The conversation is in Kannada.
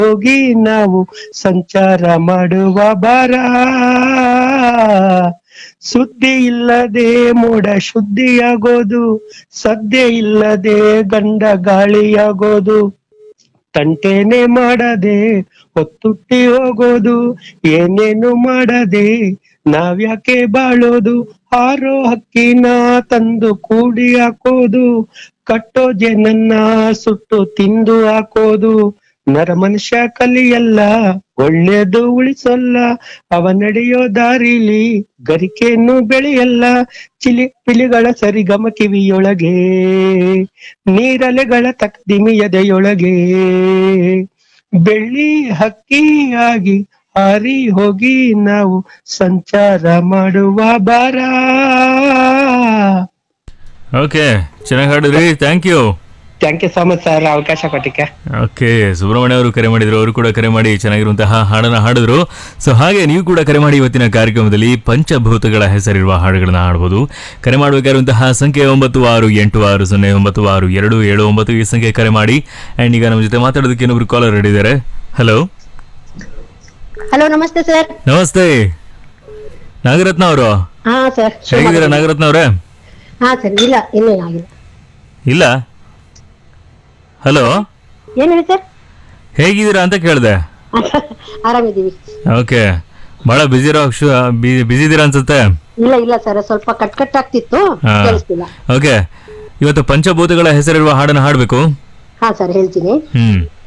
ಹೋಗಿ ನಾವು ಸಂಚಾರ ಮಾಡುವ ಬಾರ ಸುದ್ದಿ ಇಲ್ಲದೆ ಮೋಡ ಶುದ್ಧಿಯಾಗೋದು ಸದ್ದೆ ಇಲ್ಲದೆ ಗಂಡ ಗಾಳಿಯಾಗೋದು ತಂಟೆನೆ ಮಾಡದೆ ಹೊತ್ತುಟ್ಟಿ ಹೋಗೋದು ಏನೇನು ಮಾಡದೆ ನಾವ್ಯಾಕೆ ಬಾಳೋದು ಹಾರೋ ಹಕ್ಕಿನ ತಂದು ಕೂಡಿ ಹಾಕೋದು ಕಟ್ಟೋ ಜನನ್ನ ಸುಟ್ಟು ತಿಂದು ಹಾಕೋದು ನರ ಮನುಷ್ಯ ಕಲಿಯಲ್ಲ ಒಳ್ಳೇದು ಉಳಿಸಲ್ಲ ಅವ ನಡೆಯೋ ದಾರಿಲಿ ಗರಿಕೆಯನ್ನು ಬೆಳೆಯಲ್ಲ ಚಿಲಿ ಪಿಲಿಗಳ ಸರಿಗಮ ಕಿವಿಯೊಳಗೆ ನೀರಲೆಗಳ ತಕ್ದಿಮಿಯದೆಯೊಳಗೆ ಬೆಳ್ಳಿ ಹಕ್ಕಿಯಾಗಿ ಹಾರಿ ಹೋಗಿ ನಾವು ಸಂಚಾರ ಮಾಡುವ ಬಾರ ಓಕೆ ಚೆನ್ನಾಗಿ ಹಾಡಿದ್ರಿ thank you thank you so much sir ಅವಕಾಶ ಕೊಟ್ಟಿಕ್ಕೆ ಓಕೆ ಸುಬ್ರಹ್ಮಣ್ಯ ಅವರು ಕರೆ ಮಾಡಿದ್ರು ಅವರು ಕೂಡ ಕರೆ ಮಾಡಿ ಚೆನ್ನಾಗಿರುವಂತಹ ಹಾಡನ್ನ ಹಾಡಿದ್ರು ಸೊ ಹಾಗೆ ನೀವು ಕೂಡ ಕರೆ ಮಾಡಿ ಇವತ್ತಿನ ಕಾರ್ಯಕ್ರಮದಲ್ಲಿ ಪಂಚಭೂತಗಳ ಹೆಸರಿರುವ ಹಾಡುಗಳನ್ನ ಹಾಡಬಹುದು ಕರೆ ಮಾಡಬೇಕಾಗಿರುವಂತಹ ಸಂಖ್ಯೆ ಒಂಬತ್ತು ಆರು ಎಂಟು ಆರು ಸೊನ್ನೆ ಒಂಬತ್ತು ಆರು ಎರಡು ಏಳು ಒಂಬತ್ತು ಈ ಸಂಖ್ಯೆ ಕರೆ ಮಾಡಿ ಆ್ಯಂಡ್ ಈಗ ನಮ್ಮ ಜೊತೆ ಮಾತಾಡೋದಕ್ಕೆ ಇನ್ನೊಬ್ರು ಕಾಲರ್ ಇದ್ದಾರೆ ಹಲೋ ಹಲೋ ನಮಸ್ತೆ ಸರ್ ನಮಸ್ತೆ ನಾಗರತ್ನ ಅವರು ಹಾ ಸರ್ ಹೇಗಿದ್ದೀರಾ ನಾಗರತ್ನ ಅವರೇ ಹಾ ಸರ್ ಇಲ್ಲ ಇನ್ನೇನಾಗಿಲ್ಲ ಇಲ್ಲ ಹಲೋ ಏನ್ ಹೇಳಿ ಸರ್ ಹೇಗಿದ್ದೀರಾ ಅಂತ ಕೇಳಿದೆ ಆರಾಮಿದ್ದೀವಿ ಓಕೆ ಬಹಳ ಬಿಸಿ ಇರೋ ಬಿಸಿ ಇದ್ದೀರಾ ಅನ್ಸುತ್ತೆ ಇಲ್ಲ ಇಲ್ಲ ಸರ್ ಸ್ವಲ್ಪ ಕಟ್ ಕಟ್ ಆಗ್ತಿತ್ತು ಹಾ. ಕೇಳಿಸ್ತಿಲ್ಲ ಓಕೆ ಇವತ್ತು ಪಂಚಭೂತಗಳ ಹೆಸರಿರುವ ಹಾಡನ್ನು ಹಾಡಬೇಕು ಹಾ ಸರ್ ಹೇಳ್ತೀನಿ ಹ್ಮ್